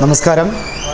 നമസ്കാരം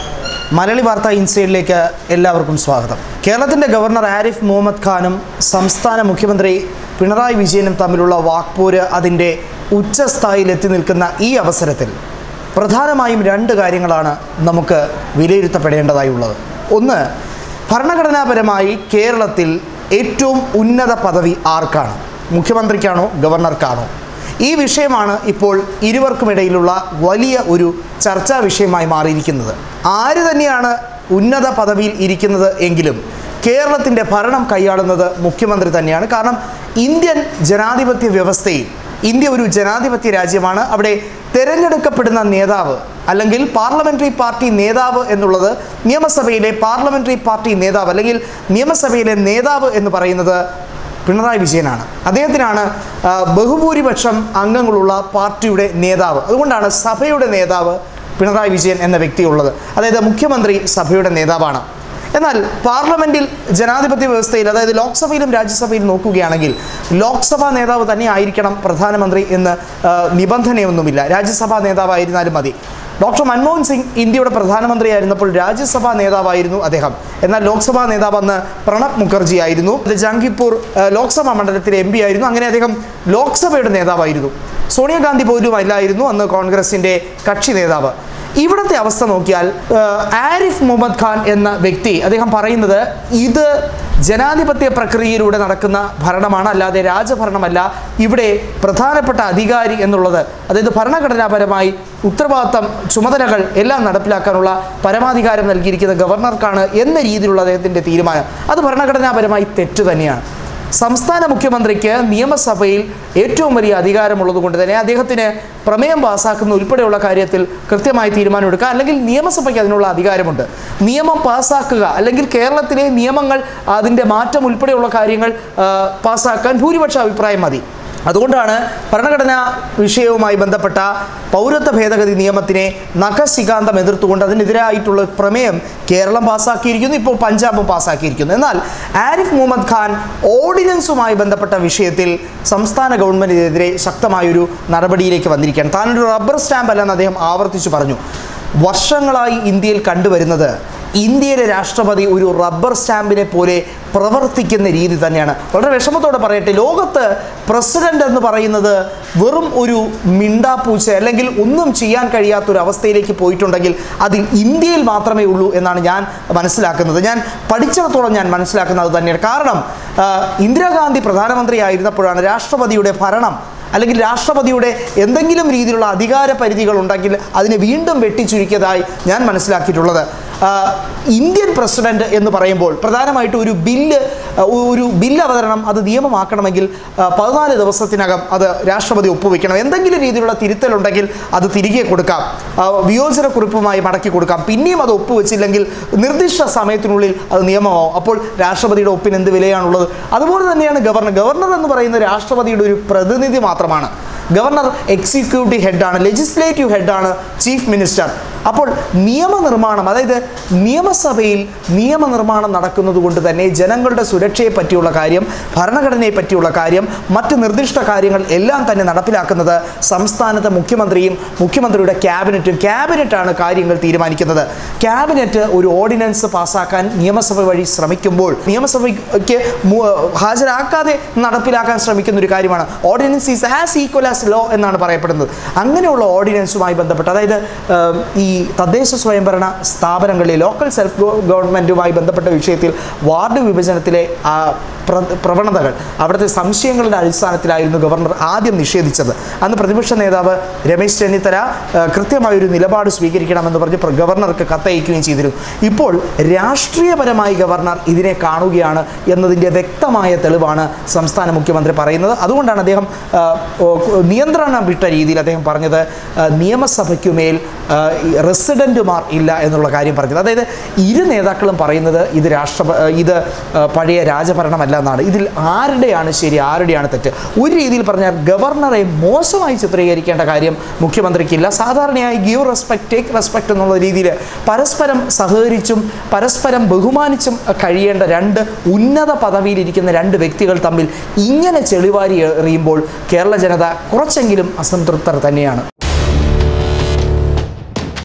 മലയാളി വാർത്താ ഇൻസൈഡിലേക്ക് എല്ലാവർക്കും സ്വാഗതം കേരളത്തിൻ്റെ ഗവർണർ ആരിഫ് മുഹമ്മദ് ഖാനും സംസ്ഥാന മുഖ്യമന്ത്രി പിണറായി വിജയനും തമ്മിലുള്ള വാക്പോര് അതിൻ്റെ ഉച്ചസ്ഥായിയിൽ എത്തി നിൽക്കുന്ന ഈ അവസരത്തിൽ പ്രധാനമായും രണ്ട് കാര്യങ്ങളാണ് നമുക്ക് വിലയിരുത്തപ്പെടേണ്ടതായുള്ളത് ഒന്ന് ഭരണഘടനാപരമായി കേരളത്തിൽ ഏറ്റവും ഉന്നത പദവി ആർക്കാണ് മുഖ്യമന്ത്രിക്കാണോ ഗവർണർക്കാണോ ഈ വിഷയമാണ് ഇപ്പോൾ ഇരുവർക്കുമിടയിലുള്ള വലിയ ഒരു ചർച്ചാ വിഷയമായി മാറിയിരിക്കുന്നത് ആര് തന്നെയാണ് ഉന്നത പദവിയിൽ ഇരിക്കുന്നത് എങ്കിലും കേരളത്തിൻ്റെ ഭരണം കൈയാളുന്നത് മുഖ്യമന്ത്രി തന്നെയാണ് കാരണം ഇന്ത്യൻ ജനാധിപത്യ വ്യവസ്ഥയിൽ ഇന്ത്യ ഒരു ജനാധിപത്യ രാജ്യമാണ് അവിടെ തിരഞ്ഞെടുക്കപ്പെടുന്ന നേതാവ് അല്ലെങ്കിൽ പാർലമെൻ്ററി പാർട്ടി നേതാവ് എന്നുള്ളത് നിയമസഭയിലെ പാർലമെൻ്ററി പാർട്ടി നേതാവ് അല്ലെങ്കിൽ നിയമസഭയിലെ നേതാവ് എന്ന് പറയുന്നത് പിണറായി വിജയനാണ് അദ്ദേഹത്തിനാണ് ആ, ബഹുഭൂരിപക്ഷം അംഗങ്ങളുള്ള പാർട്ടിയുടെ നേതാവ് അതുകൊണ്ടാണ് സഭയുടെ നേതാവ് പിണറായി വിജയൻ എന്ന വ്യക്തിയുള്ളത് അതായത് മുഖ്യമന്ത്രി സഭയുടെ നേതാവാണ് എന്നാൽ പാർലമെന്റിൽ ജനാധിപത്യ വ്യവസ്ഥയിൽ അതായത് ലോക്സഭയിലും രാജ്യസഭയിലും നോക്കുകയാണെങ്കിൽ ലോക്സഭാ നേതാവ് തന്നെ ആയിരിക്കണം പ്രധാനമന്ത്രി എന്ന് ആ, നിബന്ധനയൊന്നുമില്ല രാജ്യസഭാ നേതാവായിരുന്നാലും മതി ഡോക്ടർ മൻമോഹൻ സിംഗ് ഇന്ത്യയുടെ പ്രധാനമന്ത്രിയായിരുന്നപ്പോൾ രാജ്യസഭാ നേതാവായിരുന്നു അദ്ദേഹം എന്നാൽ ലോക്സഭാ നേതാവ് അന്ന് പ്രണബ് മുഖർജി ആയിരുന്നു ഇത് ജംഗിപ്പൂർ ആ, ലോക്സഭാ മണ്ഡലത്തിലെ എം പി ആയിരുന്നു അങ്ങനെ അദ്ദേഹം ലോക്സഭയുടെ നേതാവായിരുന്നു സോണിയാഗാന്ധി പോലും അല്ലായിരുന്നു അന്ന് കോൺഗ്രസിൻ്റെ കക്ഷി നേതാവ് ഇവിടുത്തെ അവസ്ഥ നോക്കിയാൽ ആ, ആരിഫ് മുഹമ്മദ് ഖാൻ എന്ന വ്യക്തി അദ്ദേഹം പറയുന്നത് ഇത് ജനാധിപത്യ പ്രക്രിയയിലൂടെ നടക്കുന്ന ഭരണമാണ് അല്ലാതെ രാജഭരണമല്ല ഇവിടെ പ്രധാനപ്പെട്ട അധികാരി എന്നുള്ളത് അതായത് ഭരണഘടനാപരമായി ഉത്തരവാദിത്തം ചുമതലകൾ എല്ലാം നടപ്പിലാക്കാനുള്ള പരമാധികാരം നൽകിയിരിക്കുന്ന ഗവർണർക്കാണ് എന്ന രീതിയിലുള്ള അദ്ദേഹത്തിൻ്റെ തീരുമാനം അത് ഭരണഘടനാപരമായി തെറ്റ് തന്നെയാണ് സംസ്ഥാന മുഖ്യമന്ത്രിക്ക് നിയമസഭയിൽ ഏറ്റവും വലിയ അധികാരമുള്ളത് കൊണ്ട് തന്നെ അദ്ദേഹത്തിന് പ്രമേയം പാസ്സാക്കുന്ന ഉൾപ്പെടെയുള്ള കാര്യത്തിൽ കൃത്യമായി തീരുമാനമെടുക്കുക അല്ലെങ്കിൽ നിയമസഭയ്ക്ക് അതിനുള്ള അധികാരമുണ്ട് നിയമം പാസ്സാക്കുക അല്ലെങ്കിൽ കേരളത്തിലെ നിയമങ്ങൾ അതിൻ്റെ മാറ്റം ഉൾപ്പെടെയുള്ള കാര്യങ്ങൾ ആ, പാസ്സാക്കാൻ ഭൂരിപക്ഷ അഭിപ്രായം മതി അതുകൊണ്ടാണ് ഭരണഘടനാ വിഷയവുമായി ബന്ധപ്പെട്ട പൗരത്വ ഭേദഗതി നിയമത്തിനെ നഖശികാന്തം എതിർത്തുകൊണ്ട് അതിനെതിരായിട്ടുള്ള പ്രമേയം കേരളം പാസ്സാക്കിയിരിക്കുന്നു ഇപ്പോൾ പഞ്ചാബും പാസ്സാക്കിയിരിക്കുന്നു എന്നാൽ ആരിഫ് മുഹമ്മദ് ഖാൻ ഓർഡിനൻസുമായി ബന്ധപ്പെട്ട വിഷയത്തിൽ സംസ്ഥാന ഗവൺമെൻറ്റിനെതിരെ ശക്തമായൊരു നടപടിയിലേക്ക് വന്നിരിക്കുകയാണ് താനൊരു റബ്ബർ സ്റ്റാമ്പ് അല്ലെന്ന് അദ്ദേഹം ആവർത്തിച്ചു പറഞ്ഞു വർഷങ്ങളായി ഇന്ത്യയിൽ കണ്ടുവരുന്നത് ഇന്ത്യയിലെ രാഷ്ട്രപതി ഒരു റബ്ബർ സ്റ്റാമ്പിനെ പോലെ പ്രവർത്തിക്കുന്ന രീതി തന്നെയാണ് വളരെ വിഷമത്തോടെ പറയട്ടെ ലോകത്ത് പ്രസിഡന്റ് എന്ന് പറയുന്നത് വെറും ഒരു മിണ്ടാപ്പൂച്ച അല്ലെങ്കിൽ ഒന്നും ചെയ്യാൻ കഴിയാത്ത ഒരു അവസ്ഥയിലേക്ക് പോയിട്ടുണ്ടെങ്കിൽ അതിൽ ഇന്ത്യയിൽ മാത്രമേ ഉള്ളൂ എന്നാണ് ഞാൻ മനസ്സിലാക്കുന്നത് ഞാൻ പഠിച്ചിടത്തോളം ഞാൻ മനസ്സിലാക്കുന്നത് തന്നെയാണ് കാരണം ആ, ഇന്ദിരാഗാന്ധി പ്രധാനമന്ത്രിയായിരുന്നപ്പോഴാണ് രാഷ്ട്രപതിയുടെ ഭരണം അല്ലെങ്കിൽ രാഷ്ട്രപതിയുടെ എന്തെങ്കിലും രീതിയിലുള്ള അധികാര പരിധികൾ ഉണ്ടെങ്കിൽ അതിനെ വീണ്ടും വെട്ടിച്ചുരുക്കിയതായി ഞാൻ മനസ്സിലാക്കിയിട്ടുള്ളത് ആ, ഇന്ത്യൻ പ്രസിഡന്റ് എന്ന് പറയുമ്പോൾ പ്രധാനമായിട്ടും ഒരു ബില്ല് ആ, ഒരു ബില്ല് അവതരണം അത് നിയമമാക്കണമെങ്കിൽ ആ, പതിനാല് ദിവസത്തിനകം അത് രാഷ്ട്രപതി ഒപ്പുവെക്കണം എന്തെങ്കിലും രീതിയിലുള്ള തിരുത്തലുണ്ടെങ്കിൽ അത് തിരികെ കൊടുക്കാം ആ, വിയോജനക്കുറിപ്പുമായി മടക്കി കൊടുക്കാം പിന്നെയും അത് ഒപ്പുവെച്ചില്ലെങ്കിൽ നിർദ്ദിഷ്ട സമയത്തിനുള്ളിൽ അത് നിയമമാവും അപ്പോൾ രാഷ്ട്രപതിയുടെ ഒപ്പിന് എന്ത് വിലയാണുള്ളത് അതുപോലെ തന്നെയാണ് ഗവർണർ ഗവർണർ എന്ന് പറയുന്ന രാഷ്ട്രപതിയുടെ ഒരു പ്രതിനിധി മാത്രമാണ് ഗവർണർ എക്സിക്യൂട്ടീവ് ഹെഡാണ് ലെജിസ്ലേറ്റീവ് ഹെഡാണ് ചീഫ് മിനിസ്റ്റർ അപ്പോൾ നിയമനിർമ്മാണം അതായത് നിയമസഭയിൽ നിയമനിർമ്മാണം നടക്കുന്നത് കൊണ്ട് തന്നെ ജനങ്ങളുടെ സുരക്ഷയെ പറ്റിയുള്ള കാര്യം ഭരണഘടനയെ പറ്റിയുള്ള കാര്യം മറ്റ് നിർദ്ദിഷ്ട കാര്യങ്ങൾ എല്ലാം തന്നെ നടപ്പിലാക്കുന്നത് സംസ്ഥാനത്തെ മുഖ്യമന്ത്രിയും മുഖ്യമന്ത്രിയുടെ ക്യാബിനറ്റും ക്യാബിനറ്റാണ് കാര്യങ്ങൾ തീരുമാനിക്കുന്നത് ക്യാബിനറ്റ് ഒരു ഓർഡിനൻസ് പാസ്സാക്കാൻ നിയമസഭ വഴി ശ്രമിക്കുമ്പോൾ നിയമസഭയ്ക്ക് മു- ഹാജരാക്കാതെ നടപ്പിലാക്കാൻ ശ്രമിക്കുന്ന ഒരു കാര്യമാണ് ordinance is as equal as law എന്നാണ് പറയപ്പെടുന്നത് അങ്ങനെയുള്ള ഓർഡിനൻസുമായി ബന്ധപ്പെട്ട് അതായത് ഏം, ഈ തദ്ദേശ സ്വയംഭരണ സ്ഥാപനങ്ങളിലെ ലോക്കൽ സെൽഫ് ഗവൺമെൻറ്റുമായി ബന്ധപ്പെട്ട വിഷയത്തിൽ വാർഡ് വിഭജനത്തിലെ ആ, പ്ര- പ്രവണതകൾ അവിടുത്തെ സംശയങ്ങളുടെ അടിസ്ഥാനത്തിലായിരുന്നു ഗവർണർ ആദ്യം നിഷേധിച്ചത് അന്ന് പ്രതിപക്ഷ നേതാവ് രമേശ് ചെന്നിത്തല ആ, കൃത്യമായൊരു നിലപാട് സ്വീകരിക്കണമെന്ന് പറഞ്ഞ് പ്ര- ഗവർണർക്ക് കത്തയക്കുകയും ചെയ്തിരുന്നു ഇപ്പോൾ രാഷ്ട്രീയപരമായി ഗവർണർ ഇതിനെ കാണുകയാണ് എന്നതിൻ്റെ വ്യക്തമായ തെളിവാണ് സംസ്ഥാന മുഖ്യമന്ത്രി പറയുന്നത് അതുകൊണ്ടാണ് അദ്ദേഹം ആ, ഓ, നിയന്ത്രണം വിട്ട രീതിയിൽ അദ്ദേഹം പറഞ്ഞത് ആ, നിയമസഭയ്ക്കുമേൽ ആ, ഈ റെസിഡൻറ്റുമാർ ഇല്ല എന്നുള്ള കാര്യം പറഞ്ഞത് അതായത് ഇരു നേതാക്കളും പറയുന്നത് ഇത് രാഷ്ട്ര ഇത് ആ, പഴയ രാജഭരണമല്ല എന്നാണ് ഇതിൽ ആരുടെയാണ് ശരി ആരുടെയാണ് തെറ്റ് ഒരു രീതിയിൽ പറഞ്ഞാൽ ഗവർണറെ മോശമായി ചിത്രീകരിക്കേണ്ട കാര്യം മുഖ്യമന്ത്രിക്കില്ല സാധാരണയായി ഗീവ് റെസ്പെക്ട് ടേക്ക് റെസ്പെക്ട് എന്നുള്ള രീതിയിൽ പരസ്പരം സഹകരിച്ചും പരസ്പരം ബഹുമാനിച്ചും കഴിയേണ്ട രണ്ട് ഉന്നത പദവിയിലിരിക്കുന്ന രണ്ട് വ്യക്തികൾ തമ്മിൽ ഇങ്ങനെ ചെളിവാരി എറിയുമ്പോൾ കേരള ജനത കുറച്ചെങ്കിലും അസംതൃപ്തർ തന്നെയാണ്